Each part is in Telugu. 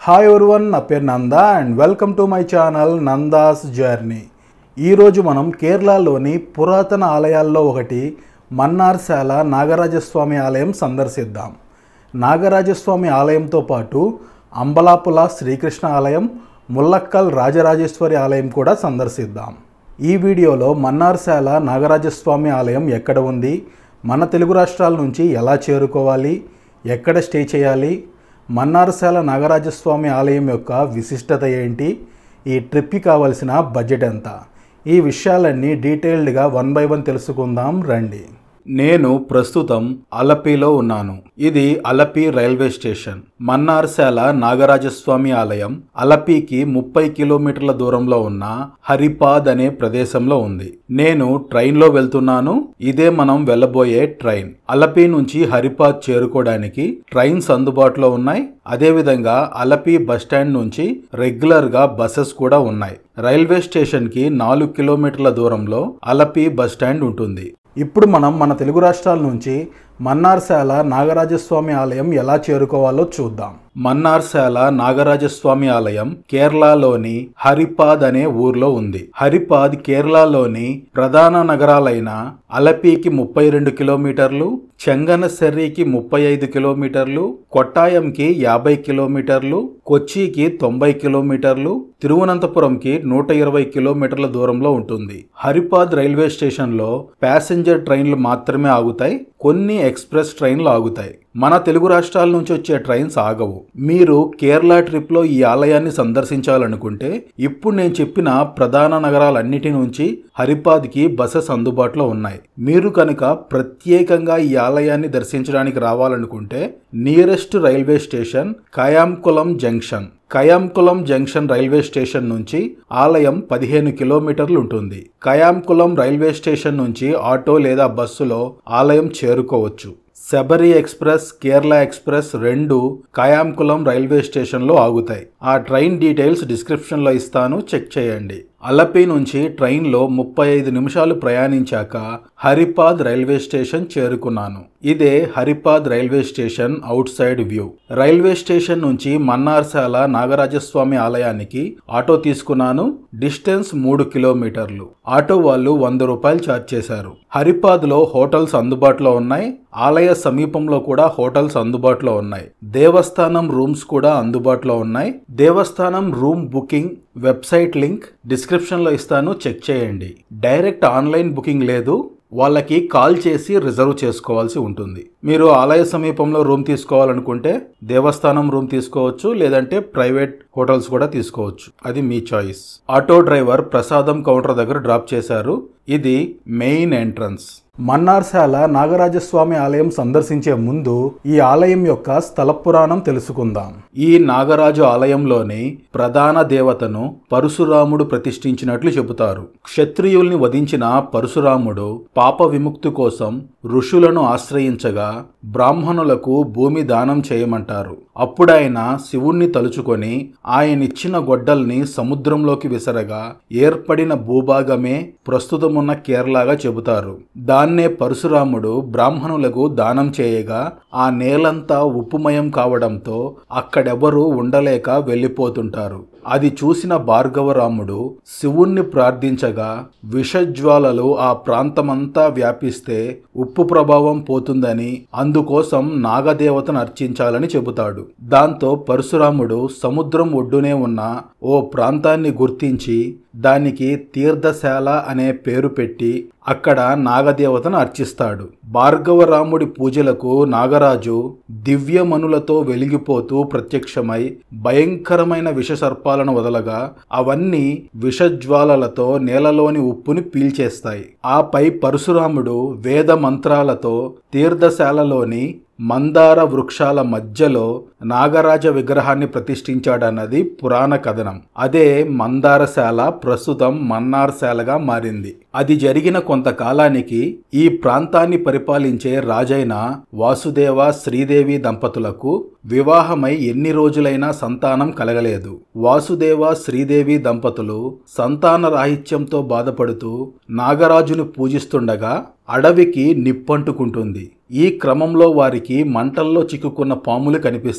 హాయ్ ఎవరివన్ నా పేరు Nanda and welcome to my channel Nanda's journey ఈరోజు మనం కేరళలోని పురాతన ఆలయాల్లో ఒకటి మన్నార్శాల నాగరాజస్వామి ఆలయం సందర్శిద్దాం నాగరాజస్వామి ఆలయంతో పాటు అంబలాపుల శ్రీకృష్ణ ఆలయం ముల్లక్కల్ రాజరాజేశ్వరి ఆలయం కూడా సందర్శిద్దాం ఈ వీడియోలో మన్నార్శాల నాగరాజస్వామి ఆలయం ఎక్కడ ఉంది మన తెలుగు రాష్ట్రాల నుంచి ఎలా చేరుకోవాలి ఎక్కడ స్టే చేయాలి మన్నారశాల నాగరాజస్వామి ఆలయం యొక్క విశిష్టత ఏంటి ఈ ట్రిప్కి కావలసిన బడ్జెట్ ఎంత ఈ విషయాలన్నీ డీటెయిల్డ్గా వన్ బై వన్ తెలుసుకుందాం రండి నేను ప్రస్తుతం అలపిలో ఉన్నాను ఇది అలపి రైల్వే స్టేషన్ మన్నార్శాల నాగరాజస్వామి ఆలయం అలపికి ముప్పై కిలోమీటర్ల దూరంలో ఉన్న హరిపాద్ అనే ప్రదేశంలో ఉంది నేను ట్రైన్లో వెళ్తున్నాను ఇదే మనం వెళ్ళబోయే ట్రైన్ అలపి నుంచి హరిపాద్ చేరుకోవడానికి ట్రైన్స్ అందుబాటులో ఉన్నాయి అదేవిధంగా అలపి బస్టాండ్ నుంచి రెగ్యులర్గా బస్సెస్ కూడా ఉన్నాయి రైల్వే స్టేషన్కి నాలుగు కిలోమీటర్ల దూరంలో అలపి బస్టాండ్ ఉంటుంది ఇప్పుడు మనం మన తెలుగు రాష్ట్రాల నుంచి మన్నార్శాల నాగరాజస్వామి ఆలయం ఎలా చేరుకోవాలో చూద్దాం మన్నార్శాల నాగరాజస్వామి ఆలయం కేరళలోని హరిపాద్ అనే ఊర్లో ఉంది హరిపాద్ కేరళలోని ప్రధాన నగరాలైన అలపికి ముప్పై రెండు కిలోమీటర్లు చెంగనసెర్రికి ముప్పై ఐదు కిలోమీటర్లు కొట్టాయంకి యాభై కిలోమీటర్లు కొచ్చికి తొంభై కిలోమీటర్లు తిరువనంతపురంకి నూట ఇరవై కిలోమీటర్ల దూరంలో ఉంటుంది హరిపాద్ రైల్వే స్టేషన్లో ప్యాసింజర్ ట్రైన్లు మాత్రమే ఆగుతాయి కొన్ని ఎక్స్ప్రెస్ ట్రైన్లు ఆగుతాయి మన తెలుగు రాష్ట్రాల నుంచి వచ్చే ట్రైన్స్ ఆగవు మీరు కేరళ ట్రిప్లో ఈ ఆలయాన్ని సందర్శించాలనుకుంటే ఇప్పుడు నేను చెప్పిన ప్రధాన నగరాలన్నిటి నుంచి హరిపాద్కి బసెస్ అందుబాటులో ఉన్నాయి మీరు కనుక ప్రత్యేకంగా ఈ ఆలయాన్ని దర్శించడానికి రావాలనుకుంటే nearest railway station Kayamkulam junction Kayamkulam junction railway station నుంచి ఆలయం పదిహేను కిలోమీటర్లు ఉంటుంది కయాంకులం రైల్వే స్టేషన్ నుంచి ఆటో లేదా బస్సులో ఆలయం చేరుకోవచ్చు శబరి ఎక్స్ప్రెస్ కేరళ ఎక్స్ప్రెస్ రెండు కయాంకులం రైల్వే స్టేషన్లో ఆగుతాయి ఆ ట్రైన్ డీటెయిల్స్ డిస్క్రిప్షన్లో ఇస్తాను చెక్ చేయండి అలపి నుంచి ట్రైన్లో ముప్పై ఐదు నిమిషాలు ప్రయాణించాక హరిపాద్ రైల్వే స్టేషన్ చేరుకున్నాను ఇదే Haripad railway station outside view railway station నుంచి మన్నార్శాల నాగరాజస్వామి ఆలయానికి ఆటో తీసుకున్నాను డిస్టెన్స్ మూడు కిలోమీటర్లు ఆటో వాళ్ళు వంద రూపాయలు ఛార్జ్ చేశారు హరిపాద్ లో హోటల్స్ అందుబాటులో ఉన్నాయి ఆలయ సమీపంలో కూడా హోటల్స్ అందుబాటులో ఉన్నాయి దేవస్థానం రూమ్స్ కూడా అందుబాటులో ఉన్నాయి దేవస్థానం రూమ్ బుకింగ్ వెబ్సైట్ లింక్ డిస్క్రిప్షన్లో ఇస్తాను చెక్ చేయండి డైరెక్ట్ ఆన్లైన్ బుకింగ్ లేదు వాళ్ళకి కాల్ చేసి రిజర్వ్ చేసుకోవాల్సి ఉంటుంది మీరు ఆలయ సమీపంలో రూమ్ తీసుకోవాలనుకుంటే దేవస్థానం రూమ్ తీసుకోవచ్చు లేదంటే ప్రైవేట్ హోటల్స్ కూడా తీసుకోవచ్చు అది మీ చాయిస్ ఆటో డ్రైవర్ ప్రసాదం కౌంటర్ దగ్గర డ్రాప్ చేశారు ఇది మెయిన్ ఎంట్రన్స్ మన్నార్శాల నాగరాజస్వామి ఆలయం సందర్శించే ముందు ఈ ఆలయం యొక్క స్థల పురాణం తెలుసుకుందాం ఈ నాగరాజు ఆలయంలోని ప్రధాన దేవతను పరశురాముడు ప్రతిష్ఠించినట్లు చెబుతారు క్షత్రియుల్ని వధించిన పరశురాముడు పాప విముక్తి కోసం ఋషులను ఆశ్రయించగా బ్రాహ్మణులకు భూమి దానం చేయమంటారు అప్పుడాయన శివుణ్ణి తలుచుకొని ఆయనిచ్చిన గొడ్డల్ని సముద్రంలోకి విసరగా ఏర్పడిన భూభాగమే ప్రస్తుతమున్న కేరళగా చెబుతారు దాన్నే పరశురాముడు బ్రాహ్మణులకు దానం చేయగా ఆ నేలంతా ఉప్పుమయం కావడంతో అక్కడెవరూ ఉండలేక వెళ్ళిపోతుంటారు అది చూసిన భార్గవరాముడు శివుణ్ణి ప్రార్థించగా విషజ్వాలలు ఆ ప్రాంతమంతా వ్యాపిస్తే ఉప్పు ప్రభావం పోతుందని అందుకోసం నాగదేవతను అర్చించాలని చెబుతాడు దాంతో పరశురాముడు సముద్రం ఒడ్డునే ఉన్న ఓ ప్రాంతాన్ని గుర్తించి దానికి తీర్థశాల అనే పేరు పెట్టి అక్కడ నాగదేవతను అర్చిస్తాడు భార్గవరాముడి పూజలకు నాగరాజు దివ్యమనులతో వెలిగిపోతూ ప్రత్యక్షమై భయంకరమైన విషసర్పాలను వదలగా అవన్నీ విషజ్వాలలతో నేలలోని ఉప్పుని పీల్చేస్తాయి ఆపై పరశురాముడు వేద మంత్రాలతో తీర్థశాలలోని మందార వృక్షాల మధ్యలో నాగరాజ విగ్రహాన్ని ప్రతిష్ఠించాడన్నది పురాణ కథనం అదే మందారశాల ప్రస్తుతం మన్నార్శాలగా మారింది అది జరిగిన కొంతకాలానికి ఈ ప్రాంతాన్ని పరిపాలించే రాజైన వాసుదేవ శ్రీదేవి దంపతులకు వివాహమై ఎన్ని రోజులైనా సంతానం కలగలేదు వాసుదేవ శ్రీదేవి దంపతులు సంతాన రాహిత్యంతో బాధపడుతూ నాగరాజును పూజిస్తుండగా అడవికి నిప్పంటుకుంటుంది ఈ క్రమంలో వారికి మంటల్లో చిక్కుకున్న పాములు కనిపిస్తాయి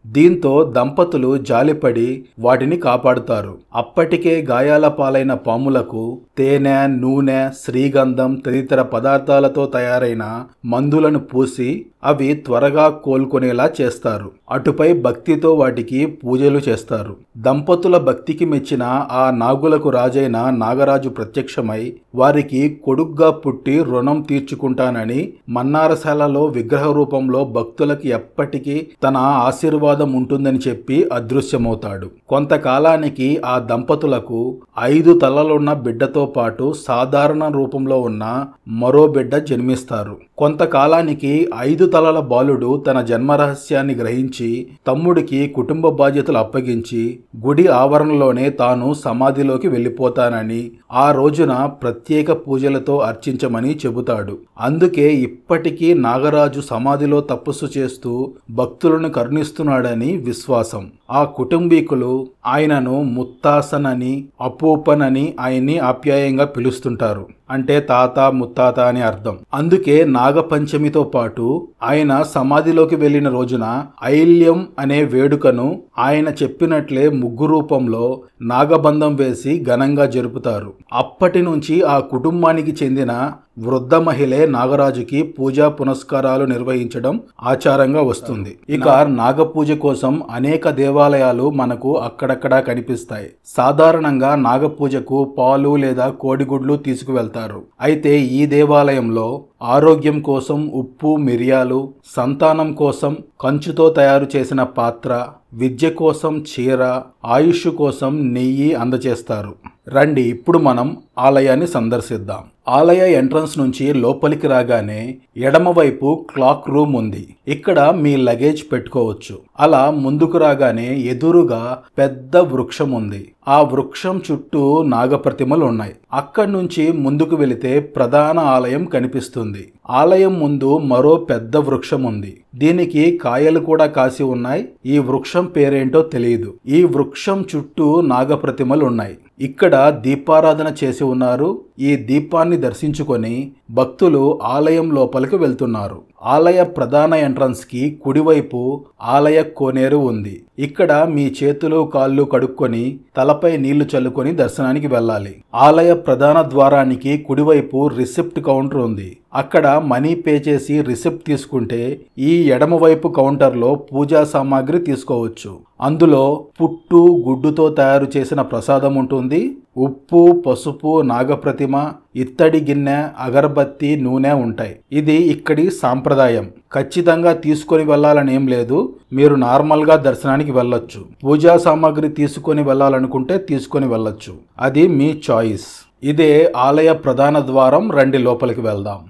దీంతో దంపతులు జాలిపడి వాటిని కాపాడుతారు అప్పటికే గాయాల పాలైన పాములకు తేనె నూనె శ్రీగంధం తదితర పదార్థాలతో తయారైన మందులను పూసి అవి త్వరగా కోలుకునేలా చేస్తారు అటుపై భక్తితో వాటికి పూజలు చేస్తారు దంపతుల భక్తికి మెచ్చిన ఆ నాగులకు రాజైన నాగరాజు ప్రత్యక్షమై వారికి కొడుగ్గా పుట్టి రుణం తీర్చుకుంటానని మన్నారశాలలో విగ్రహ రూపంలో భక్తులకి ఎప్పటికీ తన ఆశీర్వాదం ఉంటుందని చెప్పి అదృశ్యమవుతాడు కొంతకాలానికి ఆ దంపతులకు ఐదు తలలున్న బిడ్డతో పాటు సాధారణ రూపంలో ఉన్న మరో బిడ్డ జన్మిస్తారు కొంతకాలానికి ఐదు తలల బాలుడు తన జన్మరహస్యాన్ని గ్రహించి తమ్ముడికి కుటుంబ బాధ్యతలు అప్పగించి గుడి ఆవరణలోనే తాను సమాధిలోకి వెళ్ళిపోతానని ఆ రోజున ప్రత్యేక పూజలతో అర్చించమని చెబుతాడు అందుకే ఇప్పటికీ నాగరాజు సమాధిలో తపస్సు చేస్తూ భక్తులను కరుణిస్తున్నాడని విశ్వాసం ఆ కుటుంబీకులు ఆయనను ముత్తాసనని అపూపనని ఆయన్ని ఆప్యాయంగా పిలుస్తుంటారు అంటే తాత ముత్తాత అని అర్థం అందుకే నాగపంచమితో పాటు ఆయన సమాధిలోకి వెళ్ళిన రోజున ఐల్యం అనే వేడుకను ఆయన చెప్పినట్లే ముగ్గు రూపంలో నాగబంధం వేసి ఘనంగా జరుపుతారు అప్పటి నుంచి ఆ కుటుంబానికి చెందిన వృద్ధ మహిళే నాగరాజుకి పూజా పునస్కారాలు నిర్వహించడం ఆచారంగా వస్తుంది ఇక నాగపూజ కోసం అనేక దేవాలయాలు మనకు అక్కడక్కడా కనిపిస్తాయి సాధారణంగా నాగపూజకు పాలు లేదా కోడిగుడ్లు తీసుకువెళ్తారు అయితే ఈ దేవాలయంలో ఆరోగ్యం కోసం ఉప్పు మిరియాలు సంతానం కోసం కంచుతో తయారు చేసిన పాత్ర విద్య కోసం చీర ఆయుష్ కోసం నెయ్యి అందజేస్తారు రండి ఇప్పుడు మనం ఆలయాన్ని సందర్శిద్దాం ఆలయ ఎంట్రన్స్ నుంచి లోపలికి రాగానే ఎడమవైపు క్లాక్ రూమ్ ఉంది ఇక్కడ మీ లగేజ్ పెట్టుకోవచ్చు అలా ముందుకు రాగానే ఎదురుగా పెద్ద వృక్షం ఉంది ఆ వృక్షం చుట్టూ నాగప్రతిమలు ఉన్నాయి అక్కడి నుంచి ముందుకు వెళితే ప్రధాన ఆలయం కనిపిస్తుంది ఆలయం ముందు మరో పెద్ద వృక్షం ఉంది దీనికి కాయలు కూడా కాసి ఉన్నాయి ఈ వృక్షం పేరేంటో తెలియదు ఈ వృక్షం చుట్టూ నాగప్రతిమలు ఉన్నాయి ఇక్కడ దీపారాధన చేసి ఉన్నారు ఈ దీపాన్ని దర్శించుకొని భక్తులు ఆలయం లోపలికి వెళ్తున్నారు ఆలయ ప్రధాన ఎంట్రన్స్ కి కుడివైపు ఆలయ కోనేరు ఉంది ఇక్కడ మీ చేతులు కాళ్ళు కడుక్కొని తలపై నీళ్లు చల్లుకొని దర్శనానికి వెళ్ళాలి ఆలయ ప్రధాన ద్వారానికి కుడివైపు రిసిప్ట్ కౌంటర్ ఉంది అక్కడ మనీ పే చేసి రిసిప్ట్ తీసుకుంటే ఈ ఎడమవైపు కౌంటర్లో పూజా సామాగ్రి తీసుకోవచ్చు అందులో పుట్టు గుడ్డుతో తయారు చేసిన ప్రసాదం ఉంటుంది ఉప్పు పసుపు నాగప్రతిమ ఇత్తడి గిన్నె అగరబత్తి నూనె ఉంటాయి ఇది ఇక్కడి సాంప్రదాయం ఖచ్చితంగా తీసుకొని వెళ్ళాలని ఏం లేదు మీరు నార్మల్గా దర్శనానికి వెళ్ళొచ్చు పూజా సామాగ్రి తీసుకొని వెళ్ళాలనుకుంటే తీసుకొని వెళ్ళొచ్చు అది మీ చాయిస్ ఇదే ఆలయ ప్రధాన ద్వారం రండి లోపలికి వెళ్దాం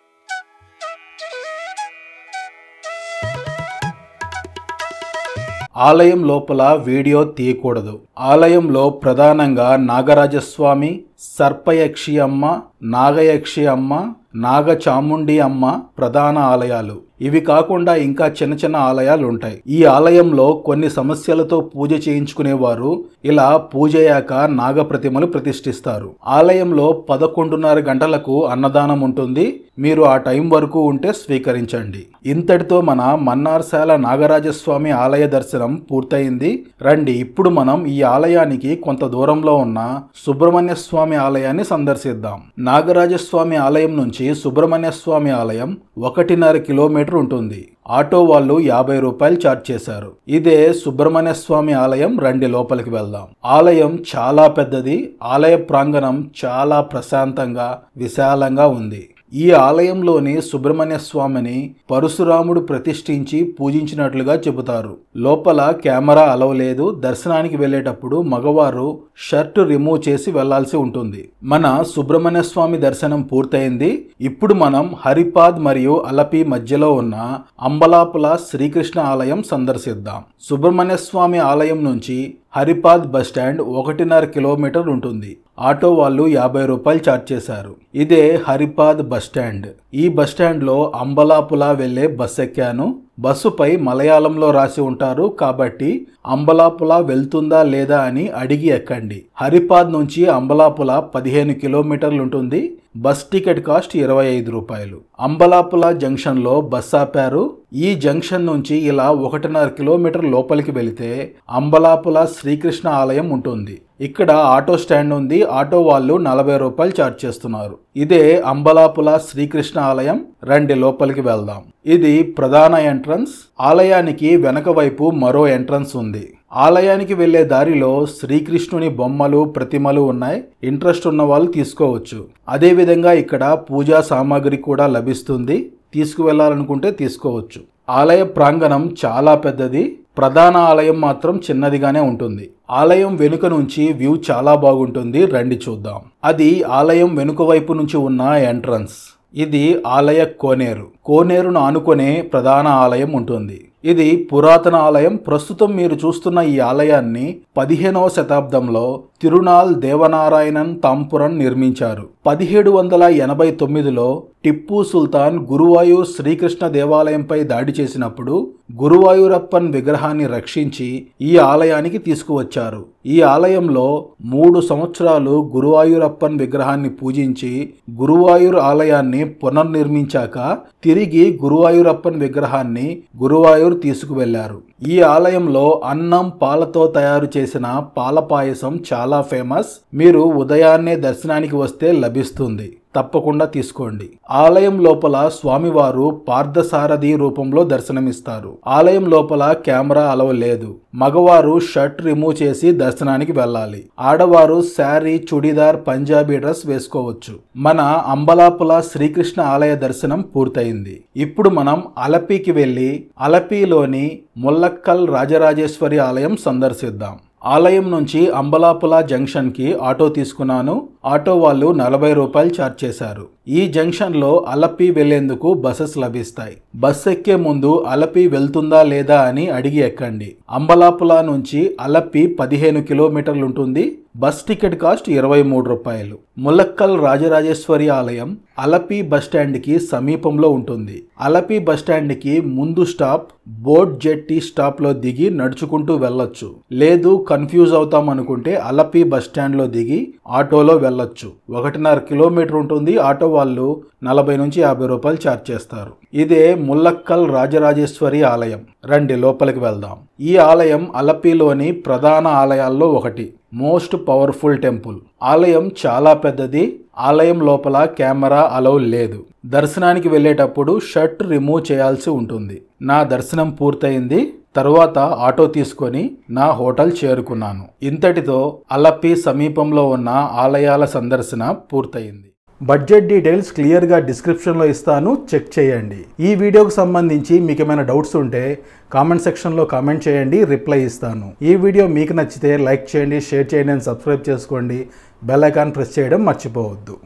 ఆలయం లోపల వీడియో తీయకూడదు ఆలయంలో ప్రధానంగా నాగరాజస్వామి సర్పయక్షి అమ్మ నాగయక్షి అమ్మ నాగచాముండి అమ్మ ప్రధాన ఆలయాలు ఇవి కాకుండా ఇంకా చిన్న చిన్న ఆలయాలు ఉంటాయి ఈ ఆలయంలో కొన్ని సమస్యలతో పూజ చేయించుకునేవారు ఇలా పూజ అయ్యాక నాగ ప్రతిమలు ప్రతిష్ఠిస్తారు ఆలయంలో పదకొండున్నర గంటలకు అన్నదానం ఉంటుంది మీరు ఆ టైం వరకు ఉంటే స్వీకరించండి ఇంతటితో మన మన్నార్శాల నాగరాజస్వామి ఆలయ దర్శనం పూర్తయింది రండి ఇప్పుడు మనం ఈ ఆలయానికి కొంత దూరంలో ఉన్న సుబ్రహ్మణ్య స్వామి ఆలయాన్ని సందర్శిద్దాం నాగరాజస్వామి ఆలయం నుంచి సుబ్రహ్మణ్య స్వామి ఆలయం ఒకటిన్నర కిలోమీటర్ ఉంటుంది ఆటో వాళ్ళు యాభై రూపాయలు ఛార్జ్ చేశారు ఇదే సుబ్రహ్మణ్య స్వామి ఆలయం రండి లోపలికి వెళ్దాం ఆలయం చాలా పెద్దది ఆలయ ప్రాంగణం చాలా ప్రశాంతంగా విశాలంగా ఉంది ఈ ఆలయంలోని సుబ్రహ్మణ్య స్వామిని పరశురాముడు ప్రతిష్ఠించి పూజించినట్లుగా చెబుతారు లోపల కెమెరా అలవ్ లేదు దర్శనానికి వెళ్ళేటప్పుడు మగవారు షర్ట్ రిమూవ్ చేసి వెళ్లాల్సి ఉంటుంది మన సుబ్రహ్మణ్య స్వామి దర్శనం పూర్తయింది ఇప్పుడు మనం హరిపాద్ మరియు అలపి మధ్యలో ఉన్న అంబలాపుల శ్రీకృష్ణ ఆలయం సందర్శిద్దాం సుబ్రహ్మణ్య స్వామి ఆలయం నుంచి హరిపాద్ బస్టాండ్ ఒకటిన్నర కిలోమీటర్ ఉంటుంది ఆటో వాళ్ళు యాభై రూపాయలు ఛార్జ్ చేశారు ఇదే హరిపాద్ బస్టాండ్ ఈ బస్టాండ్లో అంబలాపులా వెళ్లే బస్ ఎక్కాను బస్సుపై మలయాళంలో రాసి ఉంటారు కాబట్టి అంబలాపుల వెళ్తుందా లేదా అని అడిగి ఎక్కండి హరిపాద్ నుంచి అంబలాపుల పదిహేను కిలోమీటర్లు ఉంటుంది బస్ టికెట్ కాస్ట్ ఇరవై ఐదు రూపాయలు అంబలాపుల జంక్షన్లో బస్ ఆపారు ఈ జంక్షన్ నుంచి ఇలా ఒకటిన్నర కిలోమీటర్ లోపలికి వెళితే అంబలాపుల శ్రీకృష్ణ ఆలయం ఉంటుంది ఇక్కడ ఆటో స్టాండ్ ఉంది ఆటో వాళ్ళు నలభై రూపాయలు ఛార్జ్ చేస్తున్నారు ఇదే అంబలాపుల శ్రీకృష్ణ ఆలయం రండి లోపలికి వెళ్దాం ఇది ప్రధాన ఎంట్రన్స్ ఆలయానికి వెనక వైపు మరో ఎంట్రన్స్ ఉంది ఆలయానికి వెళ్లే దారిలో శ్రీకృష్ణుని బొమ్మలు ప్రతిమలు ఉన్నాయి ఇంట్రెస్ట్ ఉన్న వాళ్ళు తీసుకోవచ్చు అదేవిధంగా ఇక్కడ పూజా సామాగ్రి కూడా లభిస్తుంది తీసుకువెళ్ళాలనుకుంటే తీసుకోవచ్చు ఆలయ ప్రాంగణం చాలా పెద్దది ప్రధాన ఆలయం మాత్రం చిన్నదిగానే ఉంటుంది ఆలయం వెనుక నుంచి వ్యూ చాలా బాగుంటుంది రండి చూద్దాం అది ఆలయం వెనుక వైపు నుంచి ఉన్న ఎంట్రన్స్ ఇది ఆలయ కోనేరు కోనేరును ఆనుకునే ప్రధాన ఆలయం ఉంటుంది ఇది పురాతన ఆలయం ప్రస్తుతం మీరు చూస్తున్న ఈ ఆలయాన్ని పదిహేనవ శతాబ్దంలో తిరునాల్ దేవనారాయణన్ తాంపురన్ నిర్మించారు పదిహేడు వందల ఎనభై తొమ్మిదిలో టిప్పు సుల్తాన్ గురువాయూర్ శ్రీకృష్ణ దేవాలయంపై దాడి చేసినప్పుడు గురువాయూరప్పన్ విగ్రహాన్ని రక్షించి ఈ ఆలయానికి తీసుకువచ్చారు ఈ ఆలయంలో మూడు సంవత్సరాలు గురువాయూరప్పన్ విగ్రహాన్ని పూజించి గురువాయూర్ ఆలయాన్ని పునర్నిర్మించాక తిరిగి గురువాయూరప్పన్ విగ్రహాన్ని గురువాయూర్ తీసుకువెళ్లారు ఈ ఆలయంలో అన్నం పాలతో తయారు చేసిన పాల పాయసం చాలా ఫేమస్ మీరు ఉదయాన్నే దర్శనానికి వస్తే లభిస్తుంది తప్పకుండా తీసుకోండి ఆలయం లోపల స్వామివారు పార్థసారథి రూపంలో దర్శనమిస్తారు ఆలయం లోపల కెమెరా అలవ లేదు మగవారు షర్ట్ రిమూవ్ చేసి దర్శనానికి వెళ్ళాలి ఆడవారు శారీ చుడిదార్ పంజాబీ డ్రెస్ వేసుకోవచ్చు మన అంబలాపుల శ్రీకృష్ణ ఆలయ దర్శనం పూర్తయింది ఇప్పుడు మనం అలపికి వెళ్ళి అలపిలోని ముల్లక్కల్ రాజరాజేశ్వరి ఆలయం సందర్శిద్దాం ఆలయం నుంచి అంబలాపుల జంక్షన్కి ఆటో తీసుకున్నాను ఆటో వాళ్ళు నలభై రూపాయలు ఛార్జ్ చేశారు ఈ జంక్షన్లో అలపి వెళ్లేందుకు బస్సెస్ లభిస్తాయి బస్ ఎక్కే ముందు అలపి వెళ్తుందా లేదా అని అడిగి ఎక్కండి అంబలాపుల నుంచి అలపి పదిహేను కిలోమీటర్లు ఉంటుంది బస్ టికెట్ కాస్ట్ ఇరవై మూడు రూపాయలు ములక్కల్ రాజరాజేశ్వరి ఆలయం అలపి బస్టాండ్కి సమీపంలో ఉంటుంది అలపి బస్టాండ్కి ముందు స్టాప్ బోట్ జెట్టి స్టాప్లో దిగి నడుచుకుంటూ వెళ్ళొచ్చు లేదు కన్ఫ్యూజ్ అవుతాం అనుకుంటే అలపి బస్టాండ్లో దిగి ఆటోలో వెళ్ళొచ్చు ఒకటిన్నర కిలోమీటర్ ఉంటుంది ఆటో వాళ్ళు నలభై నుంచి యాభై రూపాయలు ఛార్జ్ చేస్తారు ఇదే ముల్లక్కల్ రాజరాజేశ్వరి ఆలయం రండి లోపలికి వెళ్దాం ఈ ఆలయం అలపిలోని ప్రధాన ఆలయాల్లో ఒకటి మోస్ట్ పవర్ఫుల్ టెంపుల్ ఆలయం చాలా పెద్దది ఆలయం లోపల కెమెరా అలౌ లేదు దర్శనానికి వెళ్ళేటప్పుడు షర్ట్ రిమూవ్ చేయాల్సి ఉంటుంది నా దర్శనం పూర్తయింది తరువాత ఆటో తీసుకొని నా హోటల్ చేరుకున్నాను ఇంతటితో అలపి సమీపంలో ఉన్న ఆలయాల సందర్శన పూర్తయింది బడ్జెట్ డీటెయిల్స్ క్లియర్గా డిస్క్రిప్షన్లో ఇస్తాను చెక్ చేయండి ఈ వీడియోకి సంబంధించి మీకు ఏమైనా డౌట్స్ ఉంటే కామెంట్ సెక్షన్లో కామెంట్ చేయండి రిప్లై ఇస్తాను ఈ వీడియో మీకు నచ్చితే లైక్ చేయండి షేర్ చేయండి అండ్ సబ్స్క్రైబ్ చేసుకోండి బెల్ ఐకాన్ ప్రెస్ చేయడం మర్చిపోవద్దు